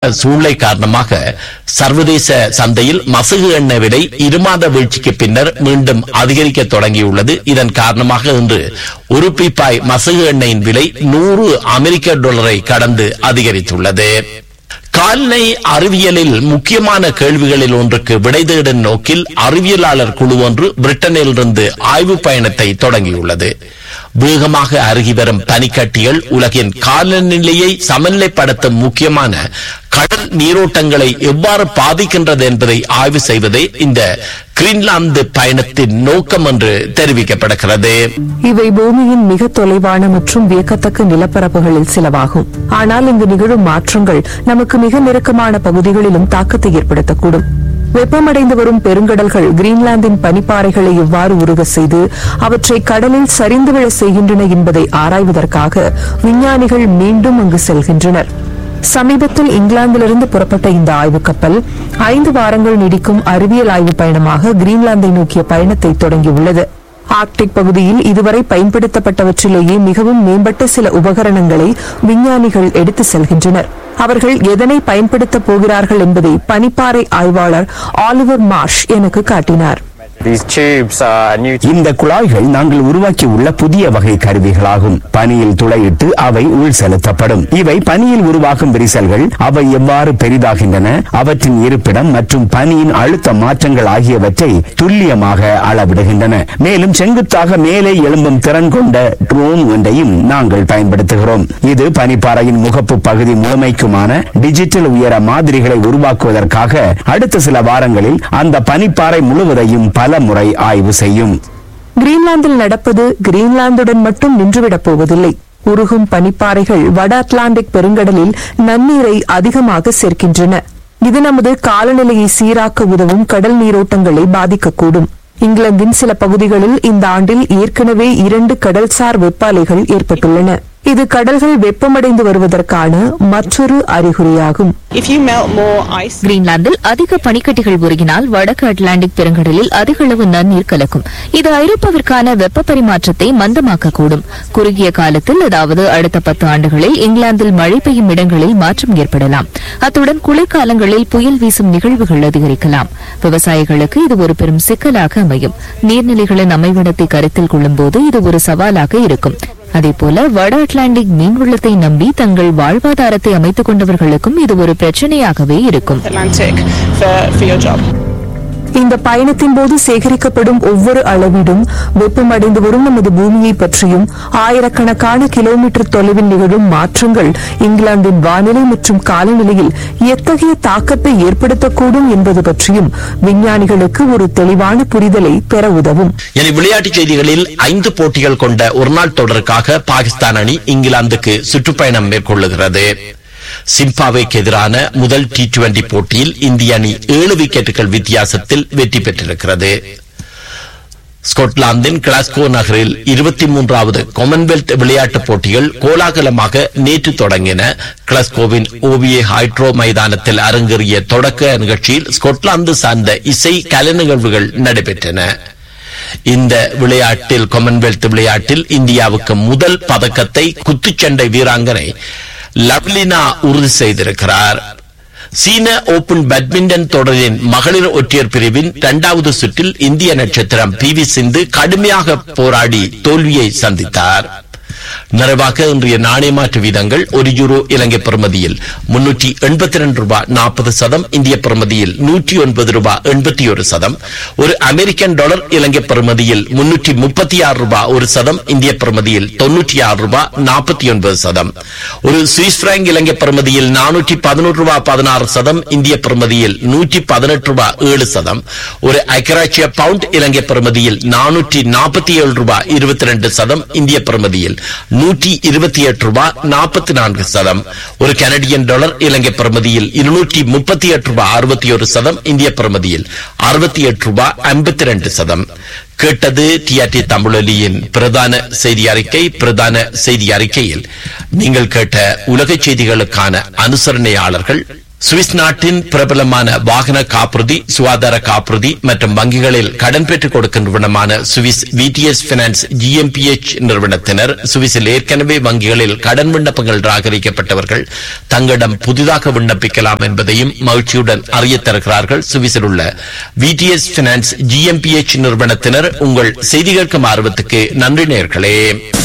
சூழ்நிலை காரணமாக சர்வதேச சந்தையில் மசகு எண்ணெய் விலை இருமாத வீழ்ச்சிக்கு பின்னர் மீண்டும் அதிகரிக்க தொடங்கியுள்ளது இதன் காரணமாக இன்று ஒரு பீப்பாய் மசகு எண்ணெயின் விலை நூறு அமெரிக்க டாலரை கடந்து அதிகரித்துள்ளது கால்நடை அறிவியலில் முக்கியமான கேள்விகளில் ஒன்றுக்கு விடை தேடும் நோக்கில் அறிவியலாளர் குழு ஒன்று பிரிட்டனிலிருந்து ஆய்வு பயணத்தை தொடங்கியுள்ளது வேகமாக அருகி வரும் பனிக்கட்டிகள் உலகின் காலநிலையை சமநிலைப்படுத்தும் முக்கியமான கடல் நீரோட்டங்களை எவ்வாறு பாதிக்கின்றது என்பதை ஆய்வு செய்வதே இந்த கிரீன்லாந்து பயணத்தின் நோக்கம் என்று தெரிவிக்கப்படுகிறது இவை பூமியின் மிக தொலைவான மற்றும் வியக்கத்தக்க நிலப்பரப்புகளில் சிலவாகும் ஆனால் இங்கு நிகழும் மாற்றங்கள் நமக்கு மிக நெருக்கமான பகுதிகளிலும் தாக்கத்தை ஏற்படுத்தக்கூடும் வெப்பமடைந்து வரும் பெருங்கடல்கள் கிரீன்லாந்தின் பனிப்பாறைகளை எவ்வாறு உருக செய்து அவற்றை கடலில் சரிந்து விழ செய்கின்றன என்பதை ஆராய்வதற்காக விஞ்ஞானிகள் மீண்டும் அங்கு செல்கின்றனர் சமீபத்தில் இங்கிலாந்திலிருந்து புறப்பட்ட இந்த ஆய்வுக் கப்பல் ஐந்து வாரங்கள் நீடிக்கும் அறிவியல் ஆய்வு பயணமாக கிரீன்லாந்தை நோக்கிய பயணத்தை தொடங்கியுள்ளது ஆர்க்டிக் பகுதியில் இதுவரை பயன்படுத்தப்பட்டவற்றிலேயே மிகவும் மேம்பட்ட சில உபகரணங்களை விஞ்ஞானிகள் எடுத்து செல்கின்றனர் அவர்கள் எதனை பயன்படுத்தப் போகிறார்கள் என்பதை பனிப்பாறை ஆய்வாளர் ஆலிவர் மார்ஷ் எனக்கு காட்டினார் These tubes are new இந்த குழாய்கள் நாங்கள் உருவாக்கியுள்ள புதிய வகை கருவிகளாகும் பனியில் துளையிட்டு அவை உள் செலுத்தப்படும் இவை பனியில் உருவாகும் விரிசல்கள் அவை எவ்வாறு பெரிதாகின்றன அவற்றின் இருப்பிடம் மற்றும் பனியின் அழுத்த மாற்றங்கள் ஆகியவற்றை துல்லியமாக அளவிடுகின்றன மேலும் செங்குத்தாக மேலே எழும்பும் திறன் கொண்ட ட்ரோன் ஒன்றையும் நாங்கள் பயன்படுத்துகிறோம் இது பனிப்பாறையின் முகப்பு பகுதி முழுமைக்குமான டிஜிட்டல் உயர மாதிரிகளை உருவாக்குவதற்காக அடுத்த சில வாரங்களில் அந்த பனிப்பாறை முழுவதையும் பல முறை ஆய்வு செய்யும் கிரீன்லாந்தில் நடப்பது கிரீன்லாந்துடன் மட்டும் நின்றுவிடப் போவதில்லை உருகும் பனிப்பாறைகள் வட அட்லாண்டிக் பெருங்கடலில் நன்னீரை அதிகமாக சேர்க்கின்றன இது நமது காலநிலையை சீராக்க உதவும் கடல் நீரோட்டங்களை பாதிக்கக்கூடும் இங்கிலாந்தின் சில பகுதிகளில் இந்த ஆண்டில் ஏற்கனவே இரண்டு கடல்சார் வெப்ப அலைகள் ஏற்பட்டுள்ளன இது கடல்கள் வெப்பமடைந்து வருவதற்கான மற்றொரு அறிகுறியாகும் If you melt more ice, கிரீன்லாந்தில் அதிக பனிக்கட்டிகள் உருகினால் வடக்கு அட்லாண்டிக் பெருங்கடலில் அதிக அளவு நன்னீர் கலக்கும் இது ஐரோப்பாவிற்கான வெப்ப பரிமாற்றத்தை மந்தமாக்கக்கூடும் குறுகிய காலத்தில் அதாவது அடுத்த பத்து ஆண்டுகளில் இங்கிலாந்தில் மழை பெய்யும் இடங்களில் மாற்றம் ஏற்படலாம் அத்துடன் குளிர்காலங்களில் புயல் வீசும் நிகழ்வுகள் அதிகரிக்கலாம் விவசாயிகளுக்கு இது ஒரு பெரும் சிக்கலாக அமையும் நீர்நிலைகளின் அமைவிடத்தை கருத்தில் கொள்ளும்போது இது ஒரு சவாலாக இருக்கும் அதேபோல வட அட்லாண்டிக் மீன்வளத்தை நம்பி தங்கள் வாழ்வாதாரத்தை அமைத்துக் கொண்டவர்களுக்கும் இது ஒரு பிரச்சனையாகவே இருக்கும் Atlantic, for, for your job. இந்த பயணத்தின் போது சேகரிக்கப்படும் ஒவ்வொரு அளவீடும் வெப்பமடைந்து வரும் நமது பூமியை பற்றியும் ஆயிரக்கணக்கான கிலோமீட்டர் தொலைவில் நிகழும் மாற்றங்கள் இங்கிலாந்தின் வானிலை மற்றும் காலநிலையில் எத்தகைய தாக்கத்தை ஏற்படுத்தக்கூடும் என்பது பற்றியும் விஞ்ஞானிகளுக்கு ஒரு தெளிவான புரிதலை பெற உதவும் இனி விளையாட்டுச் செய்திகளில் ஐந்து போட்டிகள் கொண்ட ஒருநாள் தொடருக்காக பாகிஸ்தான் அணி இங்கிலாந்துக்கு சுற்றுப்பயணம் மேற்கொள்ளுகிறது சிம்பாவேக்கு எதிரான முதல் டி டுவெண்டி போட்டியில் இந்திய அணி ஏழு விக்கெட்டுகள் வித்தியாசத்தில் வெற்றி பெற்றிருக்கிறது ஸ்கொட்லாந்தின் கிளாஸ்கோ நகரில் இருபத்தி மூன்றாவது காமன்வெல்த் விளையாட்டுப் போட்டிகள் கோலாகலமாக நேற்று தொடங்கின கிளாஸ்கோவின் ஓவிய ஹைட்ரோ மைதானத்தில் அரங்கேறிய தொடக்க நிகழ்ச்சியில் ஸ்கொட்லாந்து சார்ந்த இசை கலை நிகழ்வுகள் நடைபெற்றன இந்த விளையாட்டில் காமன்வெல்த் விளையாட்டில் இந்தியாவுக்கு முதல் பதக்கத்தை குத்துச்சண்டை வீராங்கனை லவ்லினா உறுதி செய்திருக்கிறார் சீன ஓபன் பேட்மிண்டன் தொடரின் மகளிர் ஒற்றையர் பிரிவின் இரண்டாவது சுற்றில் இந்திய நட்சத்திரம் பி வி சிந்து கடுமையாக போராடி தோல்வியை சந்தித்தார் நிறைவாக இன்றைய நாணய மாற்று வீதங்கள் ஒரு யூரோ இலங்கை பெறுமதியில் முன்னூற்றி எண்பத்தி ரெண்டு ரூபாய் நாற்பது சதம் இந்திய பெறுமதியில் நூற்றி ஒன்பது ரூபாய் எண்பத்தி ஒரு சதம் ஒரு அமெரிக்கன் டாலர் இலங்கை பெறுமதியில் முன்னூற்றி முப்பத்தி ஆறு ரூபாய் ஒரு சதம் இந்திய பெறுமதியில் தொன்னூற்றி ஆறு ரூபாய் நாற்பத்தி ஒன்பது சதம் ஒரு சுவிஸ் பிராங்க் இலங்கை பெறுமதியில் நானூற்றி பதினோரு ரூபாய் பதினாறு சதம் இந்திய பெறுமதியில் நூற்றி பதினெட்டு ரூபாய் ஏழு சதம் ஒரு ஐக்கராட்சிய பவுண்ட் இலங்கை பெறுமதியில் நானூற்றி நாற்பத்தி ஏழு ரூபாய் இருபத்தி ரெண்டு சதம் இந்திய பெறுமதியில் நூற்றி இருபத்தி எட்டு ரூபாய் நாற்பத்தி நான்கு சதம் ஒரு கனடியன் டாலர் இலங்கை பெறுமதியில் இருநூற்றி முப்பத்தி எட்டு ரூபாய் அறுபத்தி ஒரு சதம் இந்திய பெறுமதியில் அறுபத்தி எட்டு ரூபாய் ஐம்பத்தி ரெண்டு சதம் கேட்டது டிஆர்டி தமிழொலியின் பிரதான செய்தி அறிக்கை பிரதான செய்தி அறிக்கையில் நீங்கள் கேட்ட உலக செய்திகளுக்கான அனுசரணையாளர்கள் சுவிஸ் நாட்டின் பிரபலமான வாகன காப்புறுதி சுகாதார காப்புறுதி மற்றும் வங்கிகளில் கடன் பெற்றுக் கொடுக்கின்றவனமான சுவிஸ் விடிஎஸ் பினான்ஸ் ஜிஎம்பிஎச் நிறுவனத்தினர் சுவிஸில் ஏற்கனவே வங்கிகளில் கடன் விண்ணப்பங்கள் ராகரிக்கப்பட்டவர்கள் தங்களிடம் புதிதாக விண்ணப்பிக்கலாம் என்பதையும் மகிழ்ச்சியுடன் அறியத் தருகிறார்கள் சுவிஸில் உள்ள விடிஎஸ் பினான்ஸ் ஜிஎம்பிஎச் நிறுவனத்தினர் உங்கள் செய்தி கேட்கும் ஆர்வத்துக்கு நன்றி நேர்களே